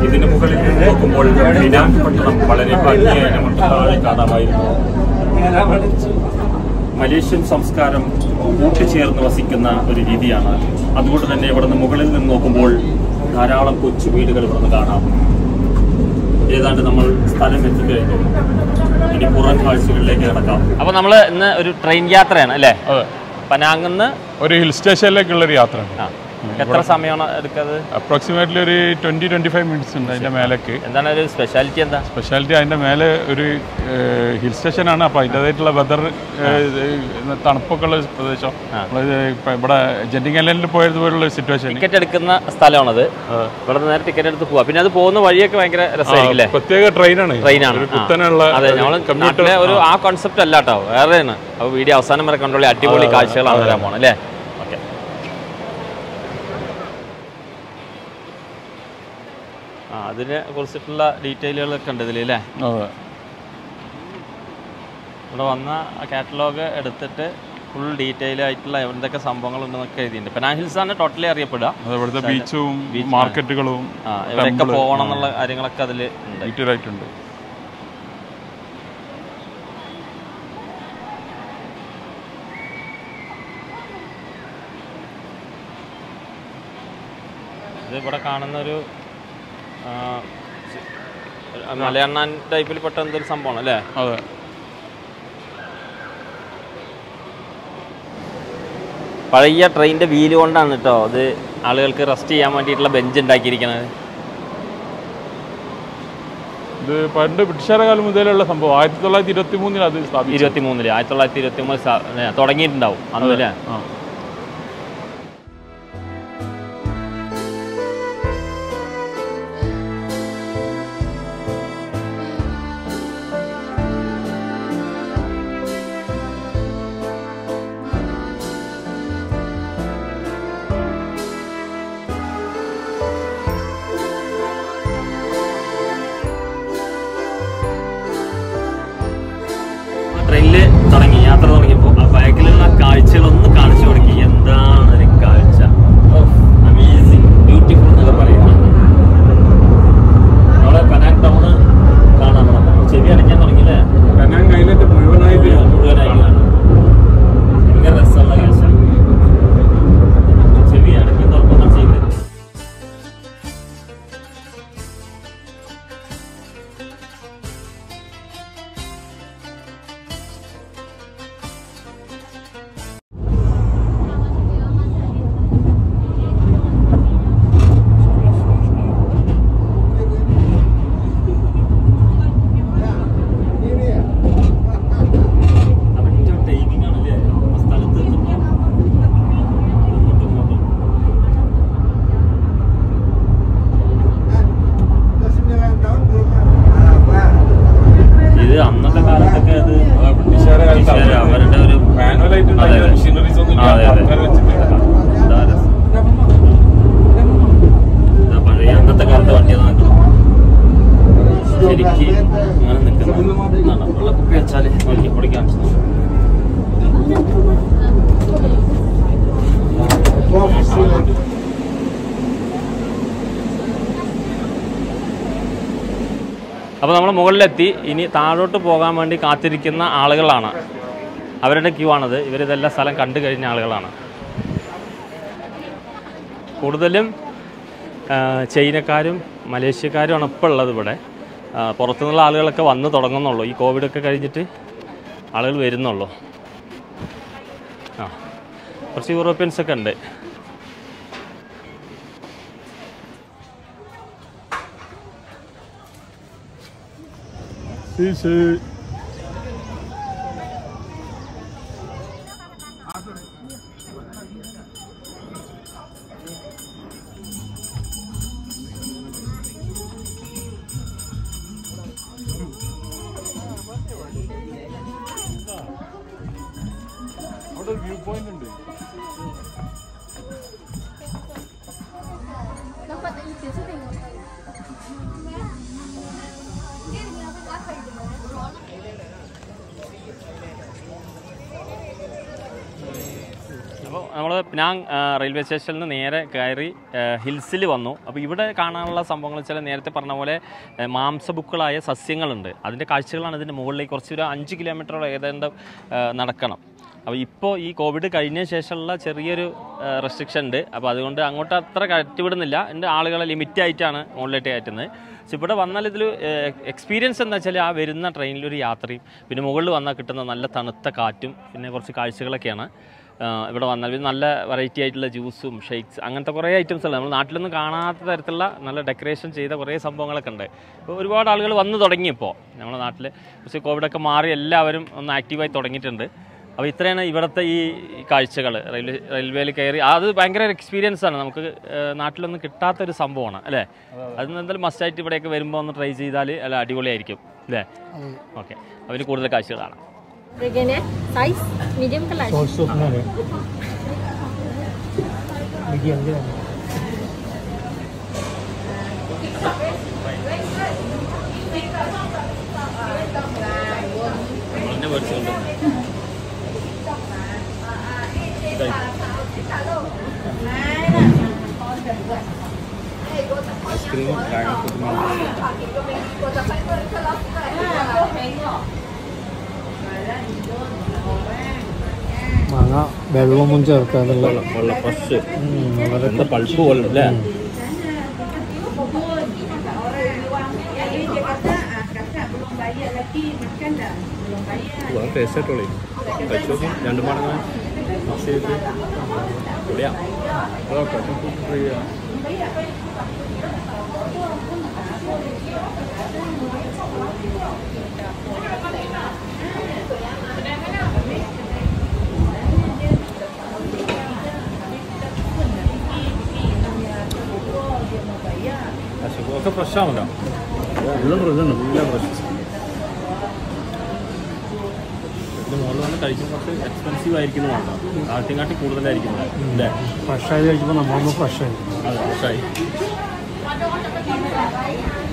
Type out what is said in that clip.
ഇതിന് മുകളിൽ നിന്ന് നോക്കുമ്പോൾ പിനാങ് പട്ടണം വളരെ ഭംഗിയായി നമുക്ക് താഴെ കാണാമായിരുന്നു മലേഷ്യൻ സംസ്കാരം കൂട്ടുചേർന്ന് വസിക്കുന്ന ഒരു രീതിയാണ് അതുകൊണ്ട് തന്നെ ഇവിടുന്ന് മുകളിൽ നിന്ന് നോക്കുമ്പോൾ ധാരാളം കൊച്ചു വീടുകൾ ഇവിടുന്ന് കാണാം ഏതാണ്ട് നമ്മൾ സ്ഥലം എത്തിക്കഴിഞ്ഞു ഇനി പുറം കാഴ്ചകളിലേക്ക് കിടക്കാം അപ്പൊ നമ്മള് ഇന്ന് ഒരു ട്രെയിൻ യാത്രയാണ് അല്ലേ അതെ പനാങ്ങന്ന് ഒരു ഹിൽ സ്റ്റേഷനിലേക്കുള്ള ഒരു യാത്രയാണ് ആ എത്ര സമയമാണ് എടുക്കുന്നത് അപ്രോക്സിമേറ്റ്ലി ഒരു ട്വന്റി ട്വന്റി ഫൈവ് മിനിറ്റ്സ് ഉണ്ട് അതിന്റെ മേലേക്ക് എന്താണ് ഒരു സ്പെഷ്യാലിറ്റി എന്താ സ്പെഷ്യാലിറ്റി അതിന്റെ മേലെ ഒരു ഹിൽ സ്റ്റേഷനാണ് അപ്പോൾ അതിൻ്റെതായിട്ടുള്ള വെതർ തണുപ്പൊക്കെ ഉള്ള പ്രദേശം നമ്മളിത് ഇപ്പൊ ഇവിടെ ജെൻറ്റിങ് ഐലൻഡിൽ പോയതുപോലുള്ള സിറ്റുവേഷൻ ടിക്കറ്റ് എടുക്കുന്ന സ്ഥലമാണത് ഇവിടെ നിന്ന് നേരെ ടിക്കറ്റ് എടുത്ത് പോവാം പിന്നെ അത് പോകുന്ന വഴിയൊക്കെ ഭയങ്കര രസമായിരിക്കും അല്ലേ പ്രത്യേക ട്രെയിനാണ് ട്രെയിനാണ് ഒരു കുത്തനുള്ള അതെ നമ്മൾ നാട്ടിലെ ഒരു ആ കോൺസെപ്റ്റ് അല്ല കേട്ടോ വേറെയാണ് അപ്പോൾ വീഡിയോ അവസാനം വരെ കണ്ടോളി അടിപൊളി കാഴ്ചകളാണ് വരാൻ പോകണം അല്ലേ ഓക്കെ ആ അതിനെ കുറിച്ചിട്ടുള്ള ഡീറ്റെയിലുകളൊക്കെ ഉണ്ട് ഇതിൽ അല്ലേ അതെ ഇവിടെ വന്ന കാറ്റലോഗ് എടുത്തിട്ട് ഫുൾ ഡീറ്റെയിൽ ആയിട്ടുള്ള എന്തൊക്കെ സംഭവങ്ങളുണ്ടെന്നൊക്കെ എഴുതിയിട്ടുണ്ട് പെനാ ഹിൽസ് ആണ് ടോട്ടലി അറിയപ്പെടുക അത് ഇവിടുത്തെ ബീച്ചും മാർക്കറ്റുകളും ആ ഇവിടെയൊക്കെ പോകണം എന്നുള്ള കാര്യങ്ങളൊക്കെ അതിൽ ഉണ്ട് ഡീറ്റെയിൽ ആയിട്ടുണ്ട് ഇത് ഇവിടെ കാണുന്ന ഒരു ആ, സി- ഒരു മലയണ്ണാൻ ടൈപ്പിൽപ്പെട്ട എന്തൊരു സംഭവമാണ് അല്ലേ അതെ പഴയ ട്രെയിനിൻ്റെ വീല് കൊണ്ടാണ് കേട്ടോ അത് ആളുകൾക്ക് റെസ്റ്റ് ചെയ്യാൻ വേണ്ടിയിട്ടുള്ള ബെഞ്ച് ഉണ്ടാക്കിയിരിക്കുന്നത് ഇത് പണ്ട് ബ്രിട്ടീഷുകാരുടെ കാലം മുതലുള്ള സംഭവം ആയിരത്തി തൊള്ളായിരത്തി ഇരുപത്തി മൂന്നിൽ അത് സ്ഥാപിച്ചു ഇരുപത്തി മൂന്നില് ആയിരത്തി തൊള്ളായിരത്തി ഇരുപത്തി മൂന്ന് തുടങ്ങിയിട്ടുണ്ടാവും അന്നല്ലേ ആ ട്രെയിനിൽ തുടങ്ങി യാത്ര തുടങ്ങിയപ്പോൾ ആ ബാക്കിലുള്ള കാഴ്ചകളൊന്ന് കാണിച്ചു കൊടുക്കി എന്താണ് ഒരു കാഴ്ച അമേസിങ് ബ്യൂട്ടിഫുൾ എന്നൊക്കെ പറയുന്നത് അവിടെ പനാങ് ടൗണ് കാണാൻ തുടങ്ങി ചെവി അടയ്ക്കാൻ തുടങ്ങിയില്ലേ പെനാങ് ഐലൻഡ് മുഴുവനായിട്ട് മുഴുവനായി കാണാം ഭയങ്കര രസമുള്ള കാഴ്ച ചെവി അടയ്ക്കും തുറക്കുന്ന ചെയ്ത് അവന്റെ ടൈമിംഗ് ആണല്ലേ ആ സ്ഥലത്ത് എത്തുമ്പോൾ അങ്ങോട്ടും ഇങ്ങോട്ടും ഇത് അന്നത്തെ കാലത്തൊക്കെ അത് ബ്രിട്ടീഷുകാരുടെ കാലത്ത് ബ്രിട്ടീഷുകാര് അവരുടെ ഒരു മാനുവലായിട്ട് അതെ, അതെ. മെഷീനറീസ് ഒന്നും ഇല്ല. അതെ, അതെ. ആൾക്കാര് വെച്ചിട്ട് എന്താ രസം. ഇതാ പഴയ അന്നത്തെ കാലത്തെ വണ്ടിയാണ് ശരിക്ക് ഇങ്ങനെ നിൽക്കുന്ന വെള്ളക്കുപ്പി വെച്ചാല് നോക്കി പൊടിക്കാൻ അപ്പോൾ നമ്മൾ മുകളിലെത്തി ഇനി താഴോട്ട് പോകാൻ വേണ്ടി കാത്തിരിക്കുന്ന ആളുകളാണ് അവരുടെ ക്യൂ ആണത് ഇവരിതെല്ലാം സ്ഥലം കണ്ടു കഴിഞ്ഞ ആളുകളാണ് കൂടുതലും ആ, ചൈനക്കാരും മലേഷ്യക്കാരുമാണ് ഇപ്പോൾ ഉള്ളത് ഇവിടെ ആ, പുറത്തുനിന്നുള്ള ആളുകളൊക്കെ വന്ന് തുടങ്ങുന്നുള്ളൂ ഈ കോവിഡൊക്കെ കഴിഞ്ഞിട്ട് ആളുകൾ വരുന്നുള്ളൂ ആ കുറച്ച് യൂറോപ്യൻസ് ഒക്കെ ഉണ്ട് Sí, sí. അവിടെ ഒരു വ്യൂ പോയിന്റ് ഉണ്ട് അപ്പോൾ നമ്മൾ ഞാൻ ആ, റെയിൽവേ സ്റ്റേഷനിൽ നിന്ന് നേരെ കയറി ഹിൽസിൽ വന്നു അപ്പോൾ ഇവിടെ കാണാനുള്ള സംഭവങ്ങൾ വെച്ചാൽ നേരത്തെ പറഞ്ഞ പോലെ ആ, മാംസബുക്കുകളായ സസ്യങ്ങളുണ്ട് അതിൻ്റെ കാഴ്ചകളാണ് ഇതിൻ്റെ മുകളിലേക്ക് കുറച്ച് ഒരു അഞ്ച് കിലോമീറ്ററോളം ഏതാണ്ട് ആ, നടക്കണം അപ്പോൾ ഇപ്പോൾ ഈ കോവിഡ് കഴിഞ്ഞ ശേഷമുള്ള ചെറിയൊരു റെസ്ട്രിക്ഷൻ ഉണ്ട് അപ്പോൾ അതുകൊണ്ട് അങ്ങോട്ട് അത്ര കയറ്റിവിടുന്നില്ല എൻ്റെ ആളുകളെ ലിമിറ്റ് ആയിട്ടാണ് മുകളിലേക്ക് കയറ്റുന്നത് പക്ഷെ ഇവിടെ വന്നാൽ ഇതിൽ എക്സ്പീരിയൻസ് എന്താ വെച്ചാൽ ആ വരുന്ന ട്രെയിനിലൊരു യാത്രയും പിന്നെ മുകളിൽ വന്നാൽ കിട്ടുന്ന നല്ല തണുത്ത കാറ്റും പിന്നെ കുറച്ച് കാഴ്ചകളൊക്കെയാണ് ആ, ഇവിടെ വന്നാൽ പിന്നെ നല്ല വെറൈറ്റി ആയിട്ടുള്ള ജ്യൂസും ഷെയ്ക്സ് അങ്ങനത്തെ കുറേ ഐറ്റംസ് ഉണ്ട് നമ്മൾ നാട്ടിലൊന്നും കാണാത്ത തരത്തിലുള്ള നല്ല ഡെക്കറേഷൻ ചെയ്ത കുറേ സംഭവങ്ങളൊക്കെ ഉണ്ട് ഇപ്പോൾ ഒരുപാട് ആളുകൾ വന്നു തുടങ്ങിയപ്പോൾ നമ്മുടെ നാട്ടിൽ പക്ഷേ കോവിഡൊക്കെ മാറി എല്ലാവരും ഒന്ന് ആക്റ്റീവായി തുടങ്ങിയിട്ടുണ്ട് അപ്പോൾ ഇത്രയാണ് ഇവിടുത്തെ ഈ കാഴ്ചകൾ റെയിൽവേ റെയിൽവേയിൽ കയറി അത് ഭയങ്കര ഒരു എക്സ്പീരിയൻസ് ആണ് നമുക്ക് ഏഹ്, നാട്ടിലൊന്നും കിട്ടാത്തൊരു സംഭവമാണ് അല്ലേ അത് എന്തായാലും മസ്റ്റായിട്ട് ഇവിടെയൊക്കെ വരുമ്പോൾ ഒന്ന് ട്രൈ ചെയ്താൽ അല്ല അടിപൊളിയായിരിക്കും അല്ലേ ഓക്കെ അതിന് കൂടുതൽ കാഴ്ചകളാണ് Reggae size medium ke large? Sauce സൂപ്പിനാണ് മീഡിയം നമ്മളെന്നെ മേടിച്ചുകൊണ്ട് ഐസ്ക്രീമും മാങ്ങ വെള്ളമൊന്നും ചേർക്കാതുള്ള വെള്ളം ഫ്രഷ് ഉം, വളരെ എന്താ പൾപ്പ് പോലെ അല്ലേ ടേസ്റ്റ് ആയിട്ടുള്ളേ കഴിച്ചു നോക്കി രണ്ട് മടങ്ങ് മിക്സ് ചെയ്തിട്ട് പൊളിയാ ഒക്കെ ഫ്രഷ് ആണല്ലോ എല്ലാം ഫ്രഷാണ് എല്ലാം ഫ്രഷ് ഇതിന് മുകളിൽ വന്ന് കഴിക്കുമ്പോൾ കുറച്ച് എക്സ്പെൻസീവ് ആയിരിക്കുന്നതാണ് ആദ്യങ്ങാട്ടി കൂടുതലായിരിക്കും അല്ലേ ഫ്രഷായി കഴിക്കുമ്പോൾ നമ്മളൊന്ന് ഫ്രഷായി അതെ ഫ്രഷായി